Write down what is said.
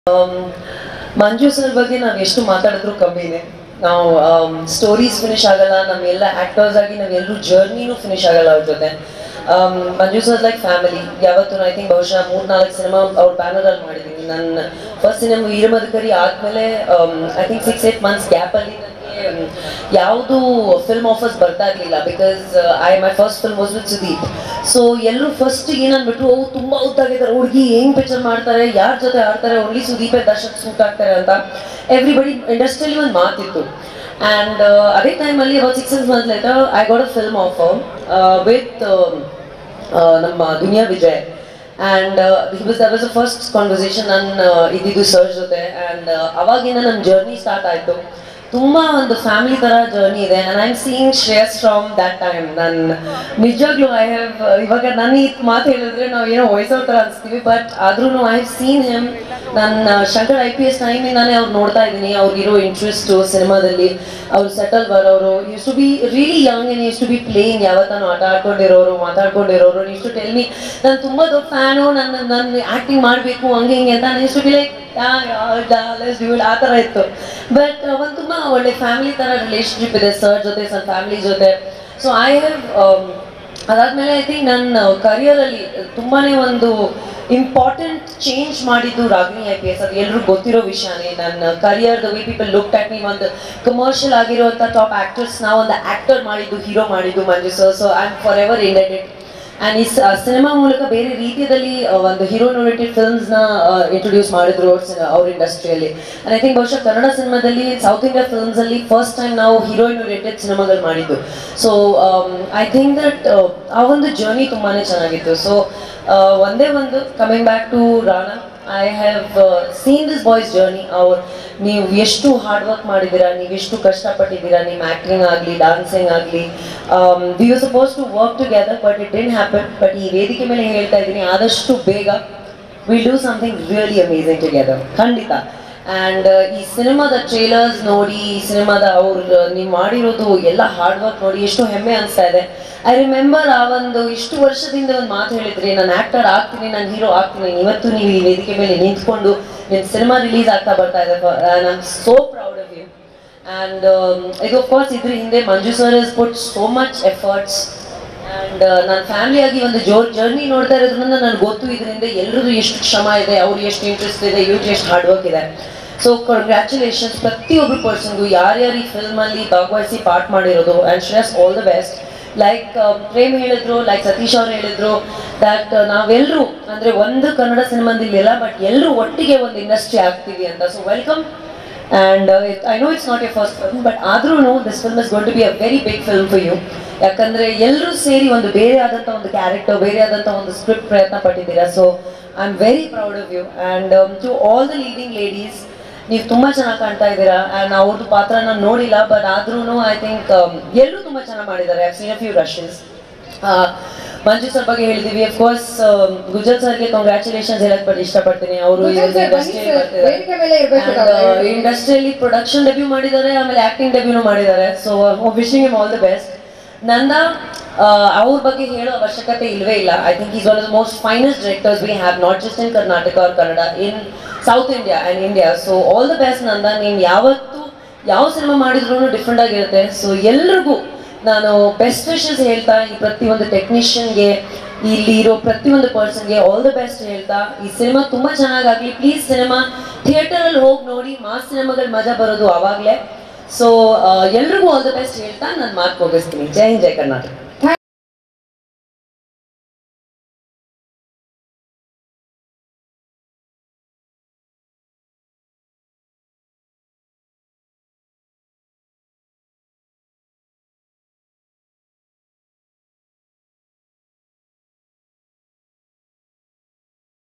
ಮಂಜು sir ಬಗ್ಗೆ ನಾವು ಎಷ್ಟು ಮಾತಾಡಿದ್ರು ಕಮ್ಮಿನೇ ನಾವು ಸ್ಟೋರೀಸ್ ಫಿನಿಶ್ ಆಗಲ್ಲ ನಮ್ಮೆಲ್ಲ ಆಕ್ಟರ್ಸ್ ಆಗಿ ನಾವೆಲ್ಲರೂ ಜರ್ನಿನೂ ಫಿನಿಶ್ ಆಗಲ್ಲ ಅವ್ರ ಜೊತೆ um, Manju sir like family ಯಾವತ್ತು ಐ ಥಿಂಕ್ ಬಹುಶಃ ಮೂರ್ ನಾಲ್ಕು ಸಿನಿಮಾ ಅವ್ರ ಬ್ಯಾನರ್ ಅಲ್ಲಿ ಮಾಡಿದ್ದೀನಿ ನನ್ನ ಫಸ್ಟ್ ಸಿನಿಮಾ ವೀರಮಧುಕರಿ ಆದ್ಮೇಲೆ I think six eight months gap ಅಲ್ಲಿ ನನಗೆ ಯಾವುದು ಫಿಲ್ಮ್ ಆಫರ್ಸ್ ಬರ್ತಾ ಇರಲಿಲ್ಲ because I my first film was with Sudeep so ಎಲ್ಲರೂ ಫಸ್ಟ್ ಏನನ್ಬಿಟ್ರು ಅವು ತುಂಬಾ ಉದ್ದಾಗಿದ್ದಾರೆ ಹುಡುಗಿ ಏನ್ ಪಿಕ್ಚರ್ ಮಾಡ್ತಾರೆ ಯಾರ ಜೊತೆ ಆಡ್ತಾರೆ ಓನ್ಲಿ ಸುದೀಪೇ ದರ್ಶಕ್ ಸೂಟ್ ಆಗ್ತಾರೆ ಅಂತ ಎವ್ರಿಬಡಿ ಇಂಡಸ್ಟ್ರಿಯಲ್ಲಿ ಒಂದು ಮಾತಿತ್ತು ಆ್ಯಂಡ್ ಅದೇ ಟೈಮಲ್ಲಿ about six six months later I got a film offer with ನಮ್ಮ Duniya Vijay and because that was a first conversation ನನ್ನ ಇದ್ದಿದ್ದು ಸರ್ ಜೊತೆ ಆ್ಯಂಡ್ ಅವಾಗಿಂದ ನನ್ನ ಜರ್ನಿ ಸ್ಟಾರ್ಟ್ ಆಯಿತು ತುಂಬ ಒಂದು ಫ್ಯಾಮಿಲಿ ಥರ ಜರ್ನಿ ಇದೆ and I am seeing Shreyas from that time ನಾನು ನಿಜವಾಗ್ಲೂ ಐ ಹ್ಯಾವ್ ಇವಾಗ ನಾನು ಈ ಮಾತು ಹೇಳಿದ್ರೆ ನಾವು ಏನೋ ವಯಸ್ಸವ್ರ ಥರ ಅನಿಸ್ತೀವಿ ಬಟ್ ಆದ್ರೂ ಐ ಹ್ಯಾವ್ ಸೀನ್ ಹಿಮ್ ನನ್ನ ಶಂಕರ್ ಐ ಪಿ ಎಸ್ ಟೈಮಿಂದಾನೇ ಅವ್ರು ನೋಡ್ತಾ ಇದ್ದೀನಿ ಅವ್ರಿಗಿರೋ ಇಂಟ್ರೆಸ್ಟು ಸಿನಿಮಾದಲ್ಲಿ ಅವ್ರು ಸೆಟಲ್ ಬರೋರು used to be really young and used to be playing ಯಾವತ್ತಾನು ಆಟ ಆಡ್ಕೊಂಡಿರೋರು ಮಾತಾಡ್ಕೊಂಡಿರೋರು ಯೂಸ್ ಟು ಟೆಲ್ ಮಿ ನಾನು ತುಂಬ ದೊಡ್ಡ ಫ್ಯಾನು ನನ್ನ ನಾನು ಆ್ಯಕ್ಟಿಂಗ್ ಮಾಡಬೇಕು ಹಂಗೆ ಹಿಂಗೆ ಅಂತ ಯೂಸ್ ಟು ಬಿ ಲೈಕ್ ಆ ಥರ ಇತ್ತು ಬಟ್ ಒಂದು ತುಂಬ ಒಳ್ಳೆ ಫ್ಯಾಮಿಲಿ ಥರ ರಿಲೇಶನ್ಶಿಪ್ ಇದೆ ಸರ್ ಜೊತೆ ಸರ್ ಫ್ಯಾಮಿಲಿ ಜೊತೆ ಸೊ ಐ ಹ್ಯಾವ್ ಅದಾದ್ಮೇಲೆ ಐ ಥಿಂಕ್ ನನ್ನ ಕರಿಯರಲ್ಲಿ ತುಂಬಾನೇ ಒಂದು ಇಂಪಾರ್ಟೆಂಟ್ ಚೇಂಜ್ ಮಾಡಿದ್ದು ರಾಗಿಣಿ ಐ ಪಿ ಎಸ್ ಅದು ಎಲ್ರಿಗೂ ಗೊತ್ತಿರೋ ವಿಷಯನೇ ನನ್ನ career the we people look at me ಒಂದು ಕಮರ್ಷಿಯಲ್ ಆಗಿರುವಂಥ ಟಾಪ್ ಆಕ್ಟರ್ಸ್ ನಾವು ಒಂದು ಆಕ್ಟರ್ ಮಾಡಿದ್ದು ಹೀರೋ ಮಾಡಿದ್ದು Manju sir so I am forever indebted and ಈ ಸಿನಿಮಾ ಮೂಲಕ ಬೇರೆ ರೀತಿಯಲ್ಲಿ ಆ, ಒಂದು ಹೀರೋ ನೋಡೆಟೆಡ್ ಫಿಲ್ಮ್ಸ್ನ ಇಂಟ್ರೊಡ್ಯೂಸ್ ಮಾಡಿದ್ರು ಅವ್ರ ಸಿನ- ಅವ್ರ ಇಂಡಸ್ಟ್ರಿಯಲ್ಲಿ ಐ ಥಿಂಕ್ ಬಹುಶಃ ಕನ್ನಡ ಸಿನಿಮಾದಲ್ಲಿ ಸೌತ್ ಇಂಡಿಯಾ ಫಿಲ್ಮ್ಸಲ್ಲಿ ಫಸ್ಟ್ ಟೈಮ್ ನಾವು ಹೀರೋಯಿನ್ ಓರಿಯೆಂಟೆಡ್ ಸಿನಿಮಾಗಳು ಮಾಡಿದ್ದು ಸೊ ಐ ಥಿಂಕ್ ದಟ್ ಆ ಒಂದು ಜರ್ನಿ ತುಂಬಾ ಚೆನ್ನಾಗಿತ್ತು ಸೊ ಒಂದೇ ಒಂದು coming back to Rana I have seen this boy's journey ಅವ್ರು ನೀವು ಎಷ್ಟು ಹಾರ್ಡ್ ವರ್ಕ್ ಮಾಡಿದ್ದೀರಾ ನೀವು ಎಷ್ಟು ಕಷ್ಟಪಟ್ಟಿದ್ದೀರಾ ನಿಮ್ಮ ಆ್ಯಕ್ಟಿಂಗ್ ಆಗಲಿ ಡಾನ್ಸಿಂಗ್ ಆಗಲಿ we you suppose to work together but it didn't happen but ಈ ವೇದಿಕೆ ಮೇಲೆ ಹೇಳ್ತಾ ಇದ್ದೀನಿ ಆದಷ್ಟು ಬೇಗ will do something really amazing together ಖಂಡಿತ ಆ್ಯಂಡ್ ಈ ಸಿನಿಮಾದ ಟ್ರೇಲರ್ಸ್ ನೋಡಿ ಈ ಸಿನಿಮಾದ ಅವ್ರು ನೀವು ಮಾಡಿರೋದು ಎಲ್ಲ ಹಾರ್ಡ್ ವರ್ಕ್ ನೋಡಿ ಎಷ್ಟು ಹೆಮ್ಮೆ ಅನಿಸ್ತಾ ಇದೆ ಐ ರಿಮೆಂಬರ್ ಆ ಒಂದು ಇಷ್ಟು ವರ್ಷದಿಂದ ಒಂದು ಮಾತು ಹೇಳಿದ್ರಿ ನಾನು ಆ್ಯಕ್ಟರ್ ಆಗ್ತೀನಿ ನಾನು ಹೀರೋ ಆಗ್ತೀನಿ ಇವತ್ತು ನೀವು ಈ ವೇದಿಕೆ ಮೇಲೆ ನಿಂತ್ಕೊಂಡು ನಿಮ್ಮ ಸಿನಿಮಾ ರಿಲೀಸ್ ಆಗ್ತಾ ಬರ್ತಾ ಇದೆ ನಾನು so proud of you and ಇದು ಕೋರ್ಸ್ ಇದ್ರ ಹಿಂದೆ Manju sir is put so much efforts and ನನ್ನ ಫ್ಯಾಮಿಲಿ ಆಗಿ ಒಂದು ಜೋ ಜರ್ನಿ ನೋಡ್ತಾ ಇರೋದ್ರಿಂದ ನನಗೆ ಗೊತ್ತು ಇದರಿಂದ ಎಲ್ರದ್ದು ಎಷ್ಟು ಶ್ರಮ ಇದೆ ಅವ್ರಿಗೆ ಎಷ್ಟು ಇಂಟ್ರೆಸ್ಟ್ ಇದೆ ಇವ್ರಿಗೆ ಎಷ್ಟು ಹಾರ್ಡ್ ವರ್ಕ್ ಇದೆ ಸೊ ಕಂಗ್ರ್ಯಾಚುಲೇಷನ್ಸ್ ಪ್ರತಿಯೊಬ್ಬರು ಪರ್ಸನ್ಗೂ ಯಾರ್ಯಾರು ಈ ಫಿಲ್ಮಲ್ಲಿ ಭಾಗವಹಿಸಿ ಪಾರ್ಟ್ ಮಾಡಿರೋದು and Shreyas all the best like Prem ಹೇಳಿದ್ರು ಲೈಕ್ ಸತೀಶ್ ಅವ್ರು ಹೇಳಿದ್ರು ದಟ್ ನಾವೆಲ್ಲರೂ ಅಂದರೆ ಒಂದು ಕನ್ನಡ ಸಿನಿಮಾದಲ್ಲಿ ಇಲ್ಲ ಬಟ್ ಎಲ್ಲರೂ ಒಟ್ಟಿಗೆ ಒಂದು ಇಂಡಸ್ಟ್ರಿ ಆಗ್ತೀವಿ ಅಂತ so welcome and I know it's not a first film but ಆದ್ರೂ this film is going to be a very big film for you ಯಾಕಂದ್ರೆ ಎಲ್ಲರೂ ಸೇರಿ ಒಂದು ಬೇರೆ ಆದಂಥ ಒಂದು ಕ್ಯಾರೆಕ್ಟರ್ ಬೇರೆ ಆದಂಥ ಒಂದು ಸ್ಕ್ರಿಪ್ಟ್ ಪ್ರಯತ್ನ ಪಟ್ಟಿದ್ದೀರಾ so I am very proud of you and to all the leading ladies ನೀವು ತುಂಬ ಚೆನ್ನಾಗಿ ಕಾಣ್ತಾ ಇದ್ದೀರಾ ಆ್ಯಂಡ್ ಅವ್ರದ್ದು ಪಾತ್ರ ನಾನು ನೋಡಿಲ್ಲ ಬಟ್ ಆದ್ರೂ ಐ ಥಿಂಕ್ ಎಲ್ಲರೂ ತುಂಬ ಚೆನ್ನಾಗಿ ಮಾಡಿದ್ದಾರೆ I seen a few rushes Manju sir ಬಗ್ಗೆ ಹೇಳಿದೀವಿ ಅಫ್ ಕೋರ್ಸ್ ಗುಜಲ್ ಸರ್ಗೆ ಕಂಗ್ರ್ಯಾಚುಲೇಷನ್ಸ್ ಹೇಳಕ್ ಪಟ್ಟು ಇಷ್ಟಪಡ್ತೀನಿ ಅವರು ಗುಜಲ್ sir ಬನ್ನಿ sir, ವೇದಿಕೆ ಮೇಲೆ ಇರ್ಬೇಕು ತಾವು. ಇಂಡಸ್ಟ್ರಿಯಲ್ಲಿ ಪ್ರೊಡಕ್ಷನ್ ಡೆಬ್ಯೂ ಮಾಡಿದ್ದಾರೆ ಆಮೇಲೆ ಆಕ್ಟಿಂಗ್ ಡೆಬ್ಯೂನು ಮಾಡಿದ್ದಾರೆ so wishing him all the best Nanda ಅವ್ರ ಬಗ್ಗೆ ಹೇಳೋ ಅವಶ್ಯಕತೆ ಇಲ್ವೇ ಇಲ್ಲ I think is one of the most finest directors we have not just in Karnataka or Kannada in south India and India so all the best Nanda ನೀನು ಯಾವತ್ತು ಯಾವ ಸಿನಿಮಾ ಮಾಡಿದ್ರು ಡಿಫ್ರೆಂಟ್ ಆಗಿರುತ್ತೆ ಸೊ ಎಲ್ರಿಗೂ ನಾನು ಬೆಸ್ಟ್ ವಿಶಸ್ ಹೇಳ್ತಾ ಈ ಪ್ರತಿಯೊಂದು ಟೆಕ್ನಿಷಿಯನ್ಗೆ ಇಲ್ಲಿ ಇರೋ ಪ್ರತಿಯೊಂದು ಪರ್ಸನ್ಗೆ ಆಲ್ ದ ಬೆಸ್ಟ್ ಹೇಳ್ತಾ ಈ ಸಿನಿಮಾ ತುಂಬ ಚೆನ್ನಾಗಾಗಲಿ ಪ್ಲೀಸ್ ಸಿನಿಮಾ ಥಿಯೇಟರಲ್ಲಿ ಹೋಗಿ ನೋಡಿ ಮಾಸ್ ಸಿನಿಮಾಗಳ ಮಜಾ ಬರೋದು ಆವಾಗಲೇ ಸೊ ಎಲ್ರಿಗೂ ಆಲ್ ದ ಬೆಸ್ಟ್ ಹೇಳ್ತಾ ನಾನು ಮಾತು ಮುಗಿಸ್ತೀನಿ ಜೈ ಹಿಂದ್ ಜೈ ಕರ್ನಾಟಕ